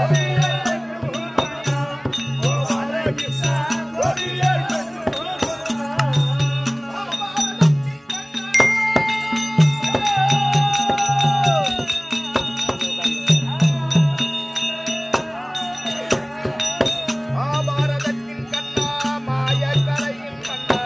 மாபாரதத்தின் கண்ணா மாயக்கரையின் மன்னா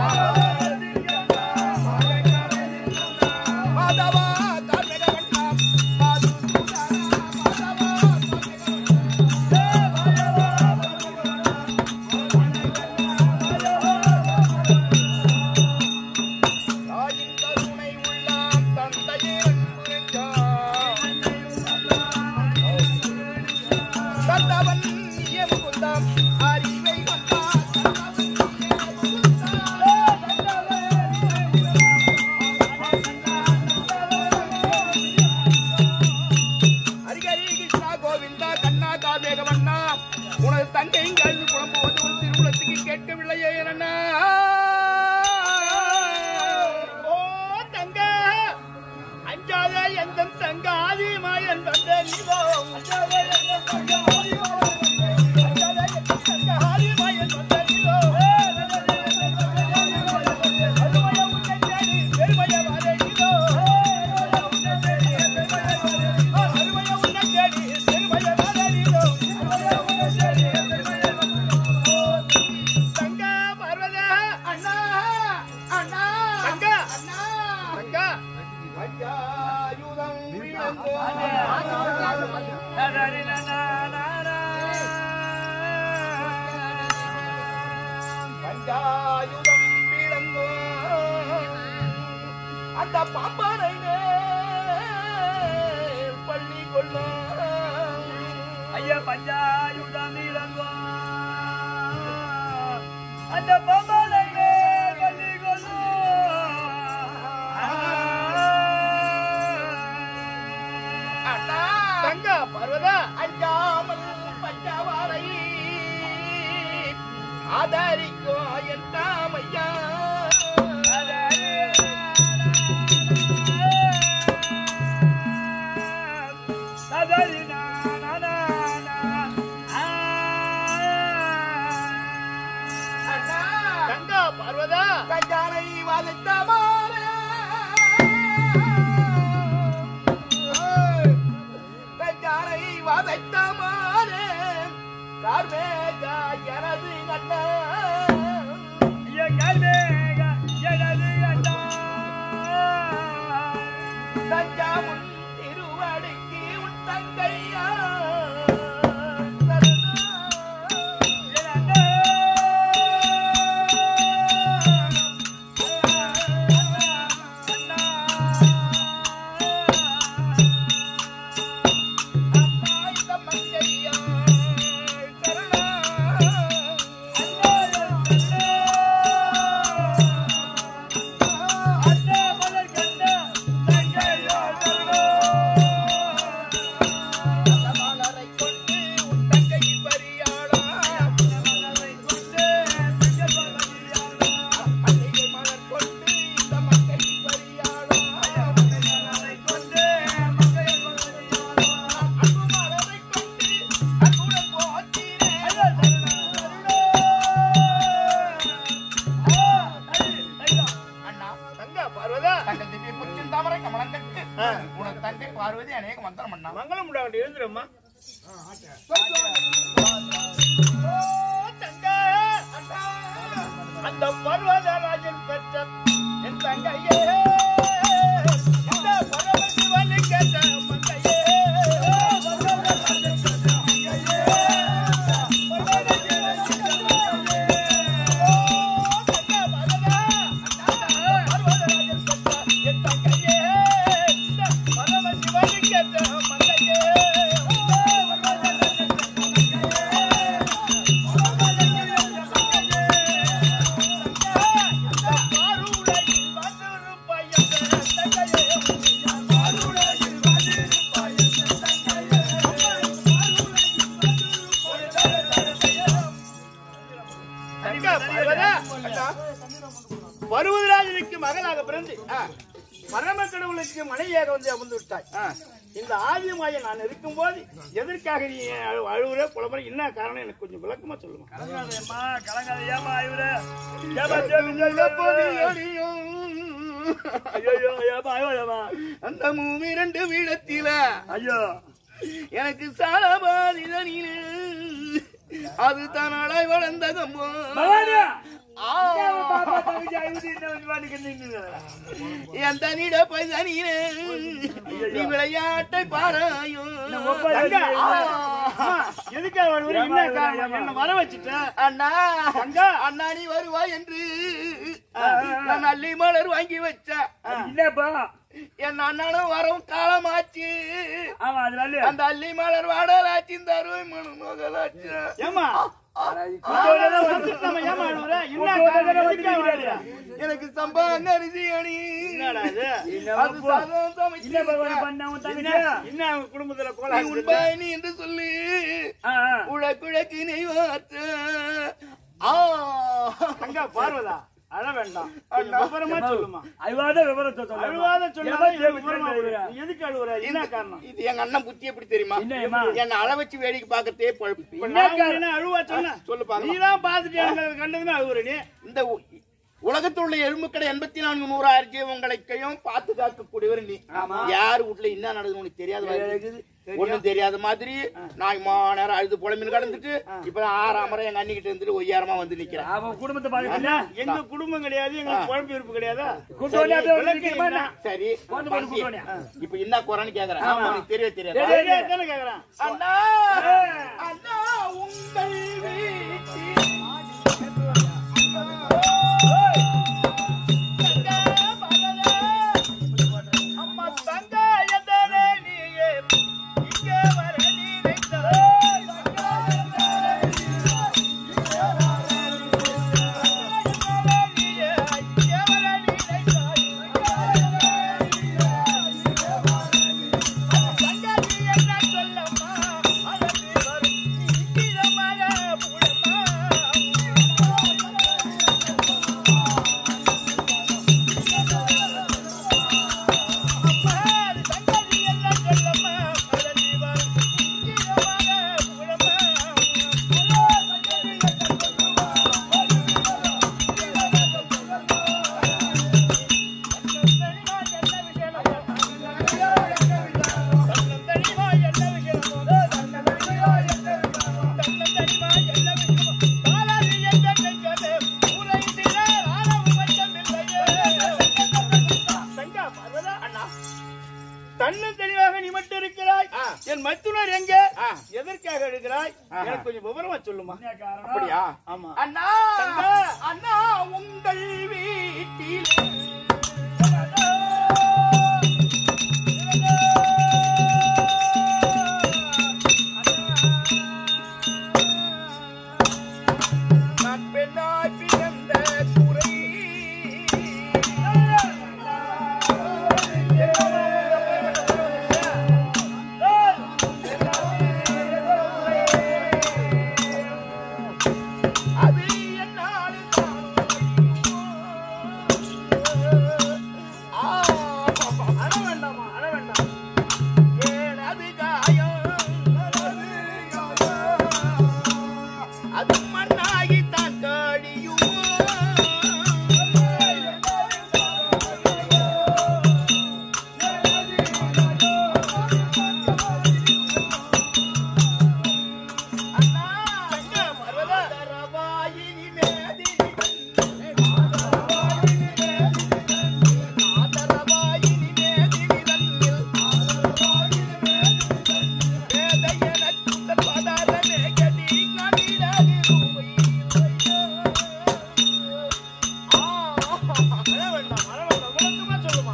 மாதவா கார்மேக வண்ணா மாதுசூதனா மாதவா கார்மேக தாயின் கருணை உள்ளாம் தந்தையே அன்புரைஞ்சான் தந்தவன் நீயே முகுந்தாம் அறிவை கொண்டான் தந்தவன் நீயே முகுந்தாம் ஹரிஹரி கிருஷ்ணா கோவிந்தா கண்ணா காமேகவண்ணா உனது தங்கை கல்வி புலம்புவது உன் திருமணத்துக்கு கேட்கவில்லையே என்ன ஓ தங்க அஞ்சாத எந்த தங்க ஆதிமாயன் வந்த நீவோ அஞ்சாத எந்த தங்க ஆதிமாயன் வந்த நீவோ அருமைய உன்னை தேடி பெருமைய வர நீவோ அருமைய உன்னை தேடி பெருமைய வர நீவோ தங்க பர்வத அண்ணா அண்ணா தங்க அண்ணா தங்க பஞ்சாயுதம் விளங்கோ பஞ்சாயுதம் விளங்கோ அந்த பாம்பாரை மேல் பள்ளி கொள்ளும் ஐயா பஞ்சாயுதம் இளங்கோ அந்த பொம்பளை மேல் பள்ளி அண்ணா தங்க பர்வத அஞ்சாமல் பஞ்சவாரை ஆதரிக்கோ என் தாமையா தங்க பர்வத கஞ்சானை வாதித்தமாரே கஞ்சானை வாதைத்தமாரே கார்மேக எனது கண்ணா தஞ்சாமுன் திருவடிக்கு உன் தங்கையா தங்கை பார்வதி அநேக மந்திரம் பண்ணா மங்களம் உண்டாகட்டும் எழுந்துரும்மா அந்த பர்வதராஜன் பெற்ற என் தங்கையே இந்த பரமசிவனை கேட்ட மங்கையே பருவதராஜனுக்கு மகளாக பிறந்து பரம கடவுளுக்கு மனைவியாக வந்து அமர்ந்து விட்டாய் இந்த ஆதிமாயை நான் இருக்கும்போது எதற்காக நீ அழு- அழுவுற புலம்புற என்ன காரணம் எனக்கு கொஞ்சம் விளக்கமா சொல்லுமா கலங்காதையம்மா கலங்காதையாமா இவரு ஏமா தேவி ஐயோ ஏமா ஐயோ ஏமா அந்த மூவிரண்டு வீடத்தில ஐயோ எனக்கு சாலபாதிதனில் அது தன்னாலாய் வளர்ந்த கம்போ பவானியா ஆ. பாப்பா தங்கச்சி ஐந்து இந்த வந்து வாடிக்கை நின்னு என் தனிட பைதனிலே நீ விளையாட்டை பாராயோ தங்க, எதுக்காக வருவது என்ன காரணம் என்ன வர வச்சுட்ட அண்ணா அங்க அண்ணா நீ வருவாய் என்று நான் அள்ளி மலர் வாங்கி வச்சேன் என்னப்பா என் அண்ணனும் வரவும் காலமாச்சு ஆமா அதனால அந்த அள்ளி மலர் வாடலாச்சு இந்த அருவை மனு நோகலாச்சு ஏமா எனக்கு சம்பாங்க அரிசி அணி அது சாதம் சமைச்சு என்ன பகவான் பண்ண உன் தங்கச்சி என்ன குடும்பத்துல கோலா உண்பாய் நீ என்று சொல்லி ஆ, ஆ. உழக்குழக்கு நெய்வாற்ற ஆ அங்க பார்வதா அழ வேண்டாம் விவரமா சொல்லுமா அழுவாத விவரத்தை சொல்லு. அழுவாத ஏமா சொல்லாத தேவி விவரமா தேவி விடு. தேவி. நீ எதுக்கு அழுவுற என்ன காரணம் இது எங்க அண்ணன் புத்தி எப்படி தெரியுமா என்னம்மா? என்ன அள வச்சு வேடிக்கை பார்க்கறதே பொழப்பு இப்ப நான் என்ன அழுவா சொன்ன சொல்லு பாக்கலாம். நீ தான் பாத்துட்டு எனக்கு கண்டதுமே அழுவுற நீ இந்த உ- உலகத்தில் உள்ள எறும்புக்கடை எண்பத்தி நான்கு நூறாயிரம் ஜீவங்களைக்கையும் பாத்து காக்கக்கூடியவர் நீ யார் வீட்டுல என்ன நடக்குது உனக்கு தெரியாத ஒண்ணும் தெரியாத மாதிரி நான் இம்மா நேரம் அழுது புலம்பின்னு கடந்துட்டு இப்பதான் ஆறாம் முறை எங்க அண்ணிக்கிட்ட இருந்துட்டு ஒய்யாரமா வந்து நிக்கிறேன் அவன் குடும்பத்தை பாத்துக்கிட்டா எங்க குடும்பம் கிடையாது எங்க குழம்பு இருப்பு கிடையாதா கூட்டு வந்து அப்படியே வந்து விளக்கு நிக்கிறமா என்ன? என்ன? சரி வந்து போட்டு பாட்டி, கூட்டுவானியா? இப்ப என்ன குறைன்னு கேக்குறேன் உனக்கு தெரியவே தெரியாது சரியா தானே கேக்குறான் அண்ணா அண்ணா உங்கள் வீட்டில் அம்மா தங்க எதரே நீயே இங்கே வர தன்னும் தெளிவாக நீ மட்டும் இருக்கிறாய் என் மத்துனர் எங்க எதற்காக எடுக்கிறாய் எனக்கு கொஞ்சம் விவரமா சொல்லுமா அப்படியா ஆமா அண்ணா அண்ணா உங்கள் வீட்டில் நான் பெண்ணாய் பிறந்த குறை அது என்னால் அழ வேண்டாமா அழ வேண்டாம் ஏனது காயம் அது மண்ணாகி தான் கழியுமோ அண்ணா அண்ணா மரவாயினி மேதினி ஆதரவாயினி மேதினி தன்னில் அழ வேண்டாம் அழ வேண்டாம் விளக்கமா சொல்லுமா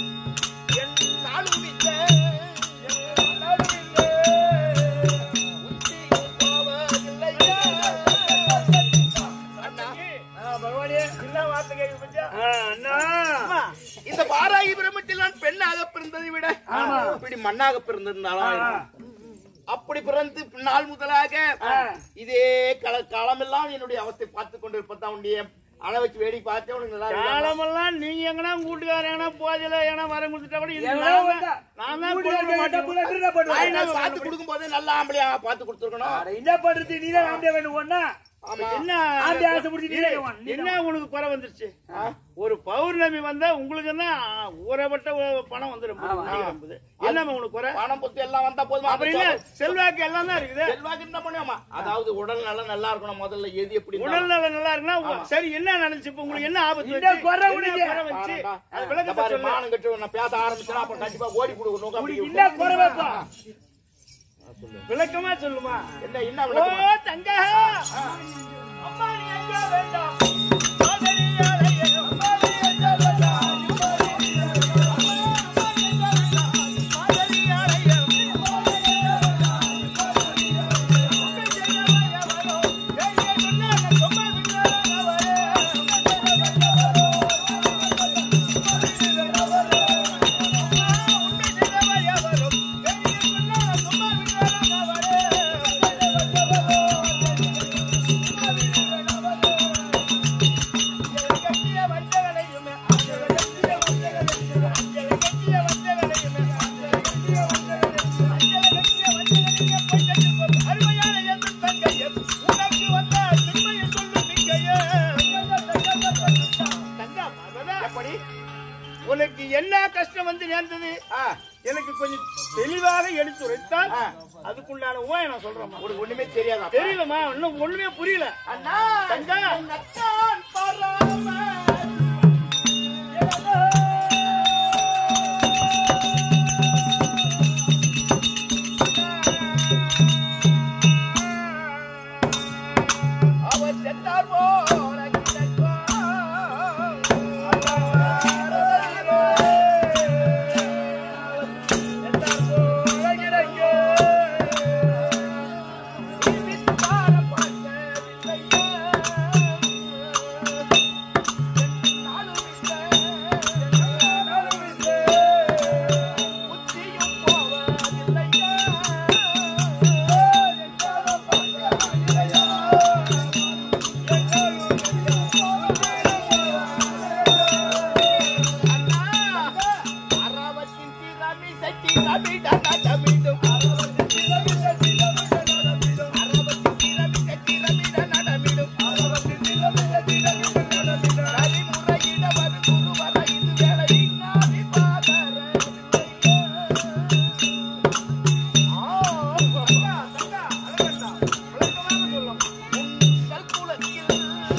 ஆ, பகவானே என்ன வார்த்தை கேட்க பத்தியா அண்ணா அம்மா, இந்த பாராயி பிரமத்தில் நான் பெண்ணாக பிறந்ததை விட இப்படி மண்ணாக பிறந்திருந்தாலும் அப்படி பிறந்து நாள் முதலாக இதே கள காலமெல்லாம் என்னுடைய அவஸ்தை பார்த்து கொண்டிருப்பதான் உடைய அள வச்சு வேடி பார்த்தே உனக்கு நல்லா இருக்கு காலமெல்லாம் நீங்க எங்கன்னா வீட்டுக்காரங்க எங்கன்னா போதில எங்கன்னா வரம் கொடுத்துட்டா கூட இது எல்லாம் நான் வந்தா. தான் நான் தான் வீட்டுல கொடுக்க இருக்க மாட்டேன். டப்புல திருட போடுவா. நான் என்ன பார்த்து கொடுக்கும் போதே நல்ல ஆம்பளையா பார்த்து கொடுத்துருக்கணும் அட, என்ன பண்றது நீ தான் ஆம்பியா வேணும் ஒண்ணா ஆமா என்ன ஆம்பியா ஆசை பிடிச்சி நீ இரு, தான் நீ என்ன உனக்கு குறை வந்துருச்சு ஒரு பௌர்ணமி வந்தா உங்களுக்கு என்ன ஊறப்பட்ட ஒரு பணம் வந்துடும் என்னம்மா உனக்கு குறை பணம் புத்து எல்லாம் வந்தா போதுமா அப்புறம் இல்ல செல்வாக்கு எல்லாம் தான் இருக்குது செல்வாக்கு என்ன பண்ணுவோமா அதாவது உடல் நல்லா நல்லா இருக்கணும் முதல்ல எது எப்படி உடல் நலம் நல்லா இருக்குன்னா உ- சரி என்ன நினைச்சு இப்ப உங்களுக்கு என்ன ஆபத்து இந்த வச்சு? குறை என்ன உனக்கு. குறை வச்சு? பாருடா. அது இந்த விளக்கத்தை பாரு, சொல்லு. மானம் கட்டு நான் பேச ஆரம்பிச்சா அப்ப கண்டிப்பா ஓடி கொடுக்கணும் அப்படி என்ன குறை வைப்பா விளக்கமா சொல்லுமா என்ன என்ன ஓ விளக்கம் தங்க அம்மா நீ ஐயா வேண்டாம் காதலியாரையே, அம்மா நீ ஐயா வேண்டாம். காதலியாரையே, எப்படி உனக்கு என்ன கஷ்டம் வந்து நேர்ந்தது ஆ, எனக்கு கொஞ்சம் தெளிவாக எடுத்துரைத்தால் ஆ. அதுக்குண்டான உபாய நான் சொல்றேன் உனக்கு ஒண்ணுமே தெரியாதா தெரியலமா இன்னும் ஒண்ணுமே புரியல அண்ணா தங்கா. நத்தான் பராம அவர் சென்றார் போல அரவத்தின் திறமை சக்தி ரமிட நடமிடும் அரவத்தின் திறமை சக்தி ரமிட நடமிடும் கரிமுறையிட வரு குருவர இது வேலை இன்னாதி பாதர உங்கள் குலத்தில்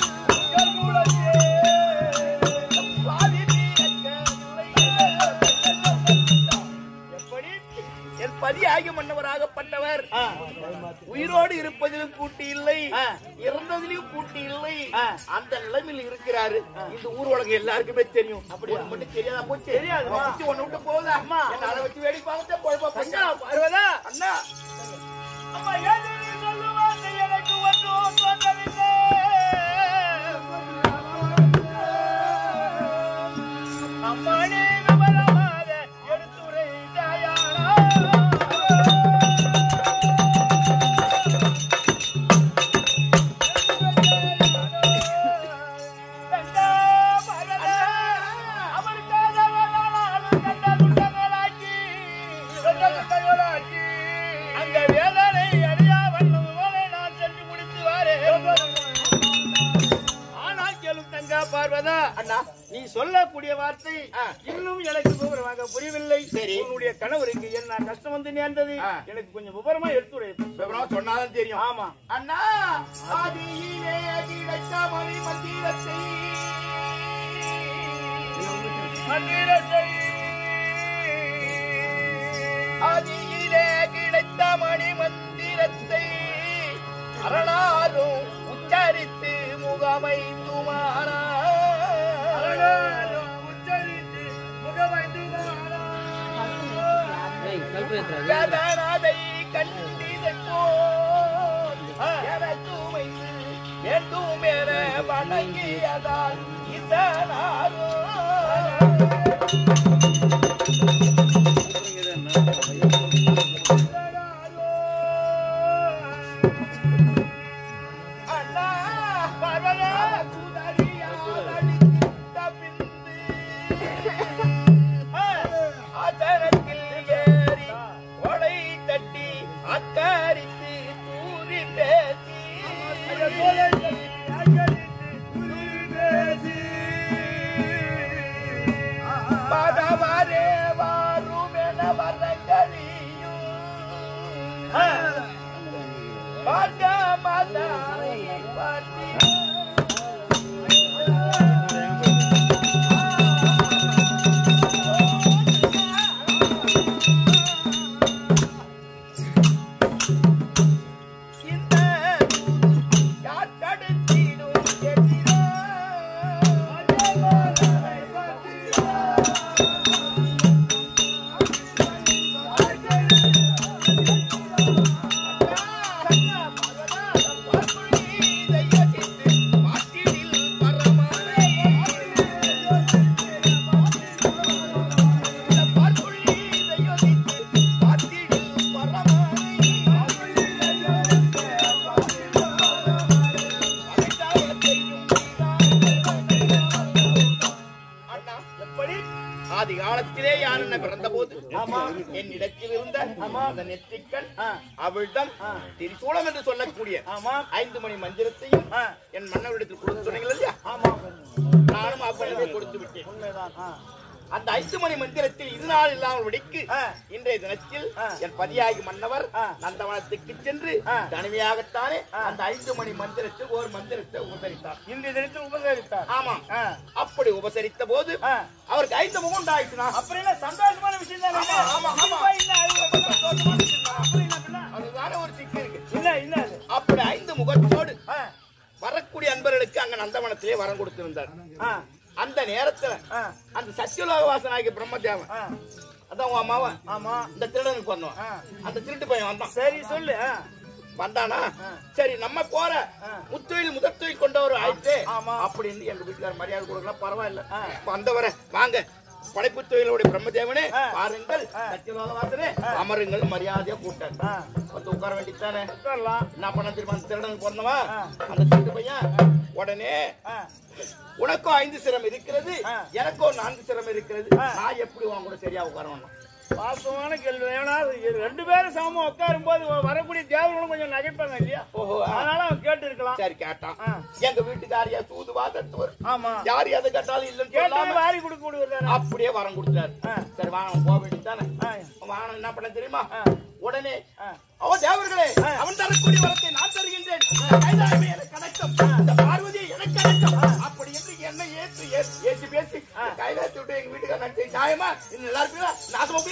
பாதி எப்படி என் பதியாகி மன்னவராகப்பட்டவர் ஆ. உயிரோடு இருப்பதிலும் கூட்டி இல்லை ஆ. இறந்ததிலும் கூட்டி இல்லை ஆ. அந்த நிலைமையில் இருக்கிறாரு இந்த ஊர் உலகம் எல்லாருக்குமே தெரியும் அப்படி மட்டும் தெரியாதா போச்சு தெரியாதுமா. போச்சு ஒண்ணு விட்டு போகுதா அம்மா. என்ன அதை வச்சு வேடி பார்த்துட்டு பொழப்பா தங்கா, போச்சா பார்வதா அண்ணா அம்மா ஏது நீ சொல்லுவாங்க எனக்கு ஒன்றும் தோன்றவில்லை அம்மா நீ விவரமாக எடுத்துரைத்தாயானா தங்கா, பார்வதா, அவருக்காக வேணாலும் கண்ட துண்டங்களாக்கி, கண்ட துண்டங்களாக்கி, அங்க வேதனை அறியா வண்ணம் போல நான் சென்று முடித்து வாரேன். ஆனால் கேளும் தங்கா பார்வதா அண்ணா நீ சொல்லக்கூடிய வார்த்தை ஆ. இன்னும் எனக்கு விவரமாக புரியவில்லை சரி. உன்னுடைய கணவருக்கு என்ன கஷ்டம் வந்து நேர்ந்தது ஆ. எனக்கு கொஞ்சம் விவரமா எடுத்துரை விவரம் சொன்னாதான் தெரியும் ஆமா அண்ணா ஆதியிலே கிடைத்த மணி மந்திரத்தை மந்திரத்தை ஆதியிலே கிடைத்த மணி மந்திரத்தை அரணாரும் உச்சரித்து முகமைந்துமாறா உச்சரித்து முகமைந்து வேதனாதை கண்டிதை போல் எனக்கும் வைத்து வேண்டும் என வணங்கியதால் இதனாரோ அண்ணா பார்வதா குதறியா பதவரே வாருமென வரங்களியும் பாண்ட மதாரை பற்றி இந்த யார் தடுத்திடும் எதிரோ எப்படி ஆதி காலத்திலே யார் என்ன பிறந்த போது என்னிடத்தில் இருந்த அந்த நெற்றிக்கண் அவிழ்தம் திரிசூலம் என்று சொல்லக்கூடிய ஆமா ஐந்து மணி மந்திரத்தையும் ஆ. என் மன்னவரிடத்தில் கொடுத்து சொன்னீங்க இல்லையா ஆமா நானும் அப்படியே கொடுத்து விட்டேன் உண்மைதான் ஆ. அந்த ஐந்து மணி மந்திரத்தில் இது நாள் இல்லாமல் விடிக்கு ஆ. இன்றைய தினத்தில் ஆ. என் பதியாகி மன்னவர் ஆ. நந்தவனத்துக்கு சென்று ஆ. தனிமையாகத்தானே அந்த ஐந்து மணி மந்திரத்தில் ஒரு மந்திரத்தை உபசரித்தார் இன்றைய தினத்தில் உபசரித்தார் ஆமாம் ஆ. அப்படி உபசரித்த போது ஆ. அவருக்கு ஐந்து முகம் உண்டாயிடுச்சுனா அப்புறம் என்ன சந்தோஷமான விஷயம் தானே ஆமா, ஆமா, ஆமா. இப்ப என்ன அழுகுற பக்கம் சந்தோஷமான விஷயம் தானே? அப்புறம் என்ன பிள்ளை? அதுதானே ஒரு சிக்கு இருக்கு என்ன என்ன அது? அப்படி ஐந்து முகத்தோடு ஆ, வரக்கூடிய அன்பர்களுக்கு அங்க நந்தவனத்திலே வரம் கொடுத்திருந்தார் ஆ, அந்த நேரத்துல ஆ, அந்த சத்தியலோகவாசனாகிய பிரம்மதேவன் ஆ. அதான் உன் அம்மாவன் ஆமா இந்த திருடனுக்கு வந்தோம் ஆ. அந்த திருட்டு பையன் வந்தான் சரி சொல்லு ஆ, வந்தானா சரி நம்ம போற முத்தொழில் முதற்தொழில் கொண்டவர் ஆயிடுச்சு ஆமா. அப்படின்னு எங்க வீட்டுக்கார மரியாதை கொடுக்கலாம் பரவாயில்ல வந்தவர வாங்க படைப்பு தொழிலுடைய பிரம்மதேவனே பாருங்கள் சத்தியலோகவாசனே அமருங்கள் மரியாதையா கூட்டார் ஆ. வந்து உட்கார வேண்டித்தானே உட்காரலாம் என்ன பண்ண தெரியுமா அந்த திருடனுக்கு பிறந்தவா அந்த திருட்டு பையன் உடனே ஆ, உனக்கும் ஐந்து சிரம் இருக்கிறது எனக்கும் நான்கு சிரம் இருக்கிறது நான் எப்படி உன் கூட சரியா உட்காரணும் வாஸ்தவமான கேள்வி ஏன்னா இது ரெண்டு பேரும் சமமா உட்காரும் போது வரக்கூடிய தேவர்களும் கொஞ்சம் நகைப்பாங்க இல்லையா ஓஹோ ஆ. அதனால அவன் கேட்டு இருக்கலாம் சரி கேட்டான் ஆ. எங்க வீட்டுக்காரியா தூதுவா தத்துவர் ஆமா யார் எதை கேட்டாலும் இல்லைன்னு கேட்டாலும் சொல்லாம வாரி கொடுக்க முடியாது அப்படியே வரம் கொடுத்தாரு சரி வாங்க போக வேண்டியதானே வாங்க என்ன பண்ண தெரியுமா உடனே அவ தேவர்களே அவன் தரக்கூடிய வரத்தை நான் தருகின்றேன் கைலாயமே எனக்கு அடக்கம் இந்த பார்வதி எனக்கு அடக்கம் அப்படி என்று என்ன ஏத்து ஏத்து ஏசி பேசி கைலாயத்தை விட்டு எங்க வீட்டுக்கு நான் சரி, நியாயமா இன்னும் நல்லா இருப்பீங்களா நாசமா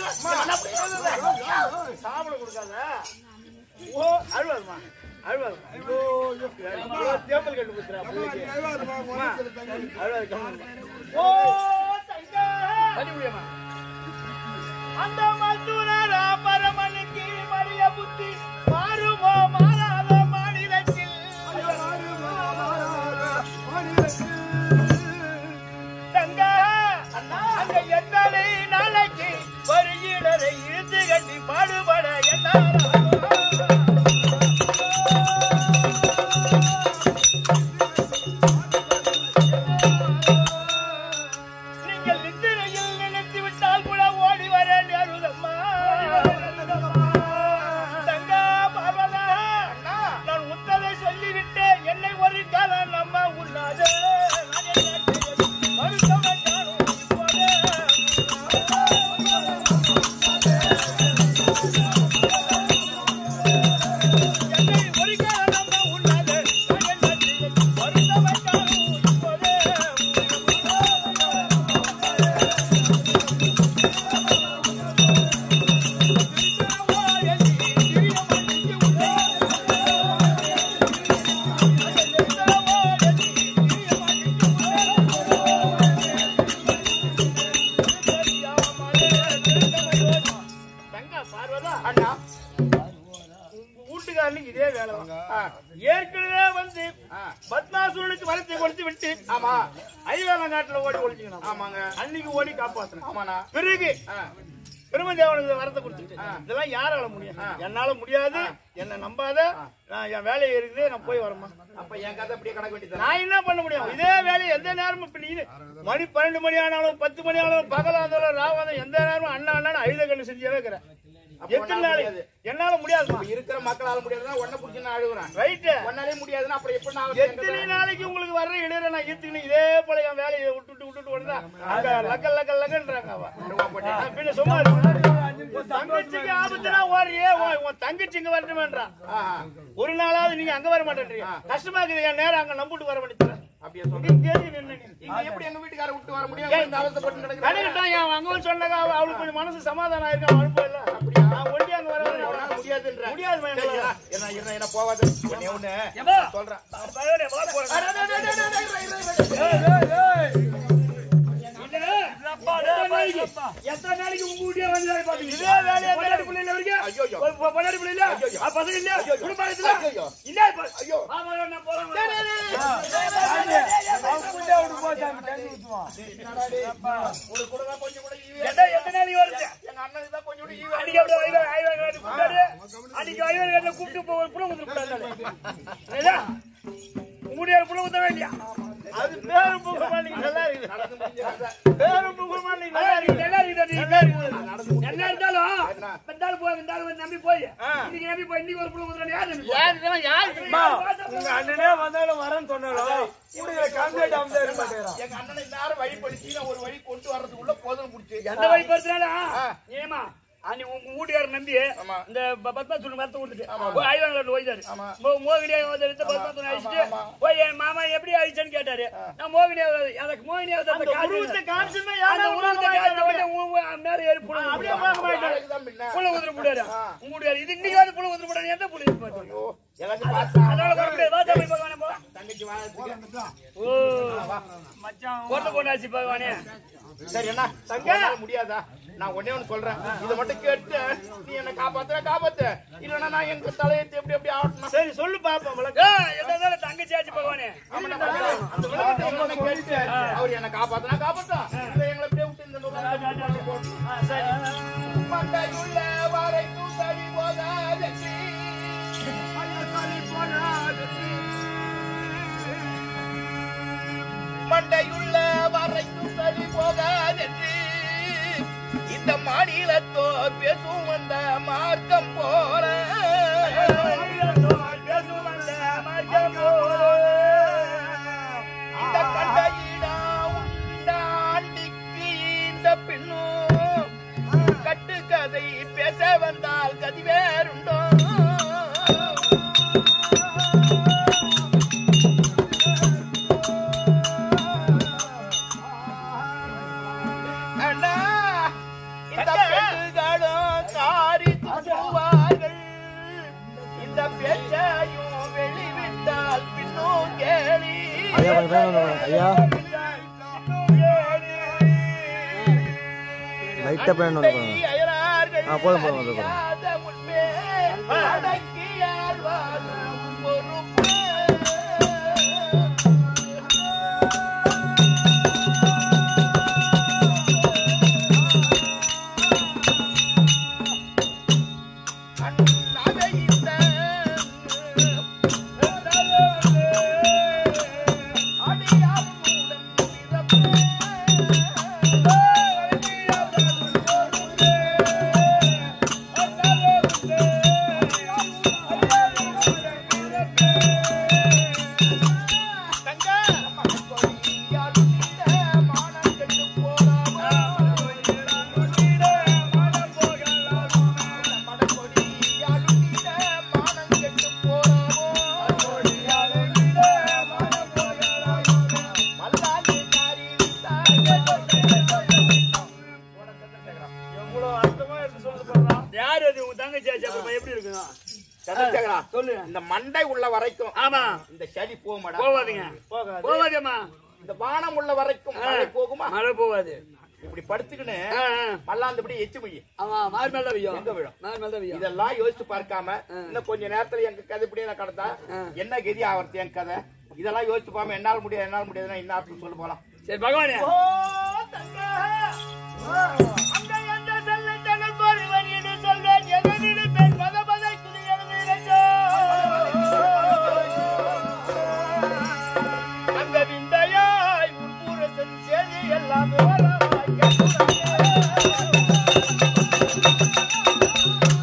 போயிடலாம் சாப்பிட கொடுக்காத ஓ அழுவாதுமா அழுவாது ஐயோ தேப்பல் கட்டு குத்துறா பிள்ளைக்கு. அம்மா, அழுவாது கம்முனு. ஓ தங்கா தண்ணி குடியம்மா அந்த மதுர பரமனுக்கு மரிய புத்தி மாறுமோ மாறாத மாநிலத்தில் தங்கா அங்க எத்தனை நாளைக்கு வருகிறதை இழுத்து கட்டி பாடுபட என்ன நீங்கள் நித்திரையில் நினைத்து விட்டால் கூட ஓடி வர நேருதம்மா தங்கா பார்வதா நான் உத்ததை சொல்லிவிட்டேன் என்னை ஒரு காலம் நம்ம உண்ணாதே மறுத்தவன் நானும் இப்போதே. என்னை ஒரு காலம் நம்ம உண்ணாதே மறுத்தவன் நானும் இப்போதே. தங்கா பார்வதா அண்ணா உங்க வீட்டுக்காரனுக்கு இதே வேலைதான் ஏற்கனவே வந்து பத்மாசுரனுக்கு வரத்தை கொடுத்து விட்டு ஆமா ஐவேலங்காட்டுல ஓடி ஒழிச்சுக்கணும் ஆமாங்க அன்னைக்கு ஓடி காப்பாத்தணும் ஆமாண்ணா பிறகு ஆ. பிரம்மதேவனுக்கு வரத்தை கொடுத்துட்டு இதெல்லாம் யாரால முடியும் என்னால முடியாது என்ன நம்பாத நான் என் வேலையை இருக்குது நான் போய் வரமா அப்ப என் கதை அப்படியே கணக்கு வேண்டியது நான் என்ன பண்ண முடியும் இதே வேலையை எந்த நேரமும் இப்ப நீ மணி பன்னெண்டு மணி ஆனாலும் பத்து மணி ஆனாலும் பகலா இருந்தாலும் ராவாதம் எந்த நேரமும் அண்ணா அண்ணா அழுத கண்ணு செஞ்சே இருக்கிறேன் அப்ப எத்தனை உன்னால நாளைக்கு முடியாது. என்னால முடியாதுமா இப்ப இருக்கிற மக்களால முடியாதுன்னா உன்னை புடிச்சு நான் அழுகுறேன் ரைட்டு உன்னாலே முடியாதுன்னா அப்புறம் எப்படி நான் எத்தனை நாளைக்கு உங்களுக்கு வர்ற இடையில நான் ஈத்துக்கணும் இதே போல என் வேலையை விட்டுட்டு விட்டுட்டு வந்தா அங்க லக்க லக்க லக்கன்றாங்க அவ நான் பின்ன சும்மா இரு. உன் தங்கச்சிக்கு ஆபத்துனா ஓடுறியே உன் உன் தங்கச்சி இங்க வரணுமேன்றான் ஒரு நாளாவது நீங்க அங்க வர மாட்டேன்றீங்க கஷ்டமா இருக்குது என் நேரம் அங்க நம்பிட்டு வர வேண்டியது அப்படியே சொல்றேன் இங்கே நின்னு நீ. இங்க எப்படி எங்க வீட்டுக்கார விட்டு வர முடியும் இந்த அவசரப்பட்டு நடக்கிறேன் கடைக்கிட்டான் என் அங்க வந்து சொன்னாங்க அவ- அவளுக்கு கொஞ்சம் மனசு சமாதானம் ஆயிருக்கு அவன் அனுப்ப இல்ல அப்படியா நான் ஒண்டி அங்க வர அவனால முடியாதுன்ற முடியாது மேம். சரி, என்ன, என்ன என்ன என்ன போவாது ஒண்ணே ஒண்ணு ஏம்மா? சொல்றேன் பகவானே, வா போறேன். அட, அட, அட, அட, அட, இரு, இரு, இரு. எத்தனை நாளைக்கு எத்தனை நாளைக்கு உங்க வீட்டுக்கே வந்து வேலை பார்த்துட்டு இதே வேலையை பொண்டாட்டி பிள்ளைல வரைக்கும் ஐயோயோ. ஒரு பொ- பொண்டாட்டி பிள்ளைல ஐயோயோ. ஆ, பசங்க இல்ல ஐயோயோ. குடும்பம் இல்ல ஐயோயோ. இல்ல இப்ப ஐயோ. வா, வா, நான் போறேன் டேய், டேய், டேய். என்னடா டேய்? உனக்கு கூட தான் கொஞ்சம் கூட ஈவே எத்தனை எத்தனை நாளைக்கு வருது எங்க அண்ணனுக்கு தான் கொஞ்சம் கூட ஈவே அன்னைக்கு அப்படியே ஐவர் ஐவர் கேட்டு கூப்பிட்டாரு அன்னைக்கு ஐவர் கேட்டு கூப்பிட்டு போ புள்ள குத்துட்டு கூடாது முடியாது புள்ள குத்தவே இல்லையா அது பேரும் புக மாட்டீங்க நல்லா இருக்குது நடந்து முடிஞ்ச கதை. பேரும் புக மாட்டீங்க நல்லா இருக்குது நல்லா இருக்குது நல்லா இருக்குது என்ன இருந்தாலும் இருந்தாலும் போய் இருந்தாலும் வந்து நம்பி போய் இன்னைக்கு நம்பி போய் இன்னைக்கு ஒரு புள்ள குத்துறாங்க யார் நம்பி யார் இதெல்லாம் யார் உங்க அண்ணனே வந்தாலும் வரேன்னு சொன்னாலும் கூட கம்ப்ளைண்ட் அமைச்சா இருக்க மாட்டேங்கிறான் எங்க அண்ணனை இந்நேரம் வழிப்படுத்தி நான் ஒரு வழி கொண்டு வர்றதுக்குள்ள போதும் முடிச்சு எந்த வழி படுத்தினாலும் ஏமா அன்னி உங்க வீட்டுக்காரர் நம்பி ஆமா. இந்த ப- பத்மா சொல்லு மரத்தை கொடுத்துட்டு போய் ஐவாங்கல போயிட்டாரு ஆமா. மோ- மோகினியா வந்து வித்து பத்மா துணை அழிச்சிட்டு போய் என் மாமா எப்படி அழிச்சேன்னு கேட்டாரு நான் மோகினியா எனக்கு மோகினியா அந்த உருவத்தை காமிச்சுன்னா அந்த உருவத்தை காமிச்ச உடனே உ- உ- மேல ஏறி புள்ள அப்படியே நாளைக்கு தான் முன்ன. புள்ள குதிரை போடாரு உங்க வீட்டுக்காரர் இது இன்னைக்கு வந்து புள்ள குதிரை போடாரு எந்த புள்ள இது பாத்து ஐயோ, எல்லாத்தையும் பார்த்தா அதனால வர முடியாது வா சாமி பகவானே போ தங்கச்சி வாழறதுக்கு. ஓ மச்சான் பொண்ணு பொண்ணாச்சு பகவானே சரி என்ன தங்க முடியாதா நான் ஒண்ணே ஒண்ணு சொல்றேன் இதை மட்டும் கேட்டு நீ என்ன காப்பாத்துற காப்பாத்து இல்லன்னா நான் எங்க தலையத்தை எப்படி எப்படி ஆட்டணும் சரி சொல்லு பாப்போம் விளக்கம் என்ன தங்கச்சி ஆச்சு பகவானே அந்த விளக்கத்தை என்னன்னு கேட்டு அவர் என்ன காப்பாத்துனா காப்பாத்தா இல்ல எங்களை அப்படியே விட்டு இந்த நூறாவது போட்டு மண்டையுள்ள வரைக்கும் சரி போகாதே மண்டையுள்ள வரைக்கும் சரி போகாதென்று இந்த மாநிலத்தோர் பேசும் அந்த மார்க்கம் போல இந்த கண்டையிடா உண்ட ஆண்டிக்கு இந்த பெண்ணும் கட்டுக்கதை பேச வந்தால் கதி வேறுண்டோ அண்ணா இந்த பெண்களும் காரி துப்புவார்கள் இந்த பேச்சையும் வெளிவிட்டால் பின்னும் கேளி ஐயா, கொஞ்சம் பேர் வந்து வாங்க. ஐயா. லைட்டா பேன் வந்து பாருங்க. அயலார்கள் ஆ, போதும், போதும், போதும், போதும். அறியாத முன்பே அடக்கியால் வாழும் பொறுப்பு. அண்ணாவை இந்த அடியாருடன் எவ்வளவு அர்த்தமா எடுத்து சொல்லுது பாருடா. யாரு அது உங்க தங்கச்சி ஆச்சு அப்ப எப்படி இருக்குதா சந்திரசேகரா, சொல்லு இந்த மண்டை உள்ள வரைக்கும் ஆமா இந்த சளி போகுமாடா போவாதீங்க போவாதேம்மா இந்த வானம் உள்ள வரைக்கும் மழை போகுமா மழை போவாது இப்படி படுத்துக்கின்னு ஆ, ஆ. மல்லாந்தபடி எச்சு மொழி ஆமா மார் மேல வையும் எங்க விழும்? மார் மேல வையும் இதெல்லாம் யோசிச்சு பார்க்காம இன்னும் கொஞ்ச நேரத்துல எங்க கதை இப்படியே நான் கடந்தா என்ன கதி ஆவறது என் கதை இதெல்லாம் யோசிச்சு பாம என்னால முடியாது என்னால முடியாதுன்னா என்ன சொல்ல போலாம் சரி பகவானே அந்த விந்தையாய் உட்புறத்தின் செய்தி எல்லாம் விவரமாய் கேட்கிறேன்.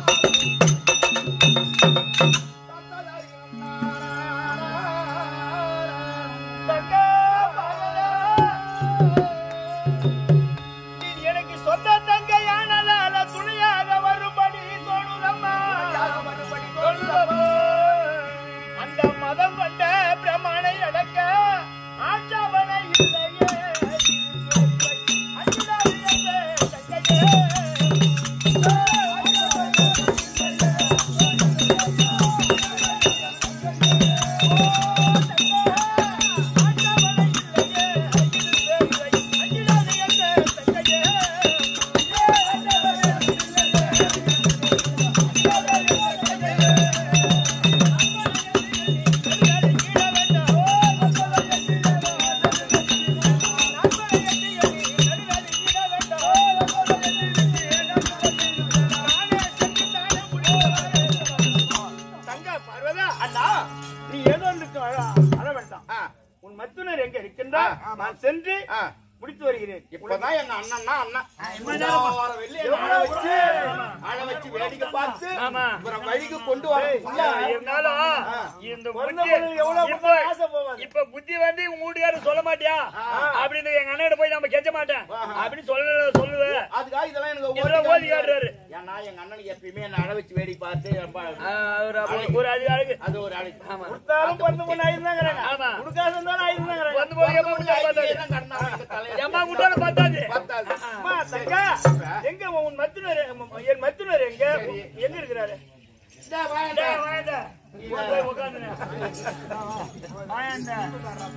நீ ஏதோ ஒன்றுக்கு அழ அழ வேண்டாம் ஆ, உன் மத்துனர் எங்க இருக்கின்றார் நான் சென்று ஆ. முடித்து வருகிறேன் இப்பதான் எங்க அண்ணன்னா அண்ணன் வார வெள்ளி என்னை அழ வச்சு அழ வச்சு வேடிக்கை பார்த்து அப்புறம் வழிக்கு கொண்டு வரதுக்குள்ள இருந்தாலும் இந்த பிறந்த புத்தி பொழுது எவ்வளவு இப்ப ஆசை போவாது இப்ப புத்தி வந்து உங்க வீட்டுக்காரர் சொல்ல மாட்டியா அப்படின்னு எங்க அண்ணன் போய் நம்ம கெஞ்ச மாட்டேன் அப்படின்னு சொல்ல சொல்லுவேன் அதுக்காக இதெல்லாம் எனக்கு இதெல்லாம் ஓடி ஓதி காட்டுறாரு. ஏன்னா எங்க அண்ணனுக்கு எப்பயுமே என்ன அழ வச்சு வேடிக்கை பார்த்து ரொம்ப ஒரு அது அழகு அது ஒரு அழகு கொடுத்தாலும் பிறந்த பொண்ணு ஆயிருந்தாங்கிறாங்க ஆமா. கொடுக்காத இருந்தாலும் ஆயிருந்தாங்கிறாங்க வந்து போய் எம்மா பிறந்த குட்டால பொழுது பார்த்தாரு ஐயே தான் கடந்தாங்க எங்க தலையில. எம்மா குட்டால பார்த்தாரு பார்த்தாது. அம்மா தங்கா எங்க உன் மத்துனர் என் மத்துனர் எங்க எங்க இருக்கிறாரு இந்தா வாயேன்டா. டேய், வாயேன்டா. போய் உட்காந்துனே. வாயேன்டா.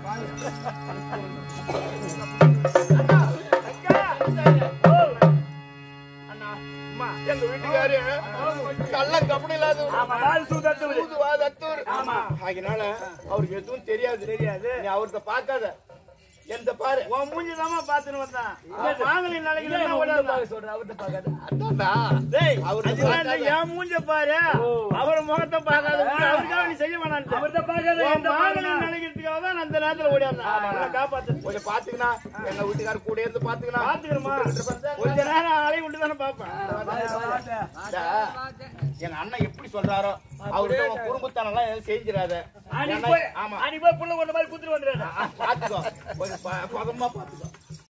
ஓ, அண்ணா, அம்மா, எங்க வீட்டுக்காரு கள்ளம் கபடி இல்லாத ஆமா, நாலு சூதாட்டவர். தூதுவாதத்தூர் அதனால அவருக்கு எதுவும் தெரியாது தெரியாது நீ அவர்கிட்ட பார்க்காத எந்த பாரு உன் மூஞ்சி தாமா பாத்துன்னு வந்தான் வாங்கலை நாளைக்கு இல்லைன்னா ஓடாத. அதான்டா. டேய் அவர்கிட்ட அதெல்லாம் இல்ல, பார்க்காத. என் மூஞ்ச பாரு அவர் முகத்தை பார்க்காத அவருக்காக நீ செய்ய வேணாம் அவர்ட்ட பார்க்காத, என்கிட்ட மாங்கலை பாருங்க. நினைக்கிறதுக்காக தான் நான் இந்த நேரத்துல ஓடியாந்தேன் காப்பாத்து கொஞ்சம் பாத்துக்கணும் எங்க வீட்டுக்காரர் கூட இருந்து பாத்துக்கணும் பாத்துக்கிறோமா கொஞ்ச நேரம் அலை விட்டு தானே பாப்பேன் அடா, எங்க அண்ணன் எப்படி சொல்றாரோ அவர்கிட்ட உன் குடும்பத்தான எல்லாம் எதுவும் செஞ்சிடாத அன்னைக்கு ஏன்னா- போய் ஆமா அன்னைக்கு போய் புள்ள கொண்ட மாதிரி குத்துட்டு வந்துடுறாரு பாத்துக்கோ கொஞ்சம் ப- பதமா பாத்துக்கோ